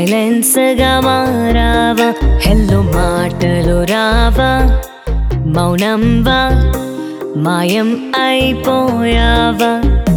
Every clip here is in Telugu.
సైలెన్స్ గా మారావా హెల్లు మాటలు రావా మౌనంవా మాయం అయిపోయావా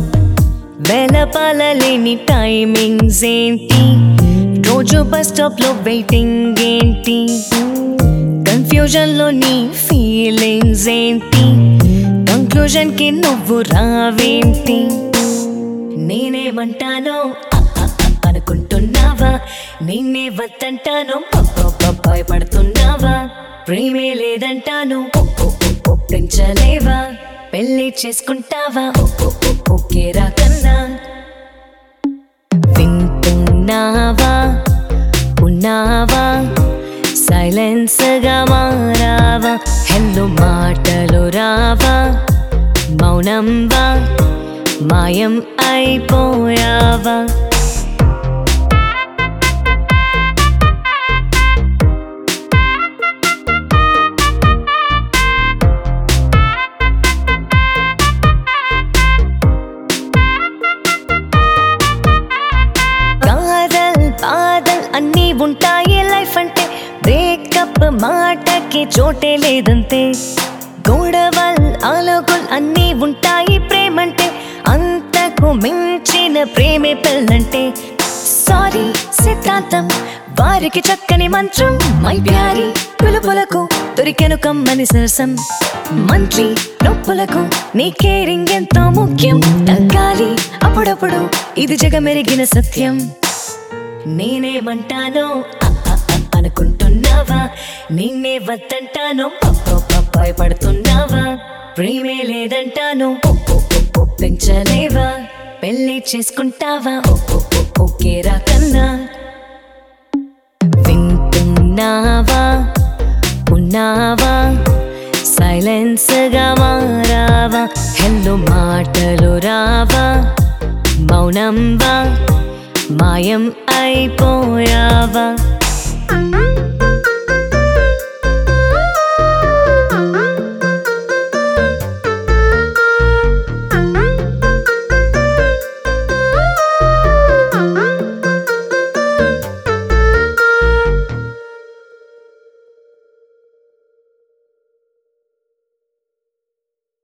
వెలపలలేని టైమింగ్స్ ఏంటి రోజు బస్ స్టాప్ లో వెయిటింగ్ ఏంటి కన్ఫ్యూజన్ లో నీ ఫీలింగ్స్ ఏంటి కంక్లూజన్ కి నువ్వు రావేంటి నేనేమంటానో అ, అ, అ అనుకుంటున్నావా నిన్నే వద్దంటాను పప్ప భయపడుతున్నావా ప్రేమే లేదంటాను ఓ, ఓ, ఓ, ఒప్పించలేవా పెళ్లి చేసుకుంటావా ఓ, ఓ, ఓ, ఓకేరా కన్నా వింటున్నావా ఉన్నావా సైలెన్స్ గా మారావా హెల్లు మాటలు రావా మౌనంవా మాయం అయిపోయావా కాదల్ బాధల్ అన్నీ ఉంటాయి లైఫ్ అంటే బ్రేకప్ మాటకి చోటే లేదంతే గొడవల్ ఆలోకుల్ అన్నీ ఉంటాయి ప్రేమంటే అంతకు మించిన ప్రేమే పెళ్ళంటే సారీ సిద్ధాంతం వారికి చక్కని మంత్రం మై ప్యారి పులుపులకు దొరికెను కమ్మని సరసం మంత్రి నొప్పులకు నీ కేరింగ్ ఎంతో ముఖ్యం తగ్గాలి అప్పుడప్పుడు ఇది జగమెరిగిన సత్యం నేనేమంటానో అ, అ, అ అనుకుంటున్నావా నిన్నే వద్దంటాను పప్ప పప్ప భయపడుతున్నావా ప్రేమే లేదంటాను ఓ, ఓ, ఓ, ఒప్పించలేవా పెళ్లి చేసుకుంటావా ఓ, ఓ, ఓ, ఓకేరా కన్నా వింటున్నావా ఉన్నావా సైలెన్స్ గా మారావా హెల్లు మాటలు రావా మౌనంవా మాయం అయిపోయావా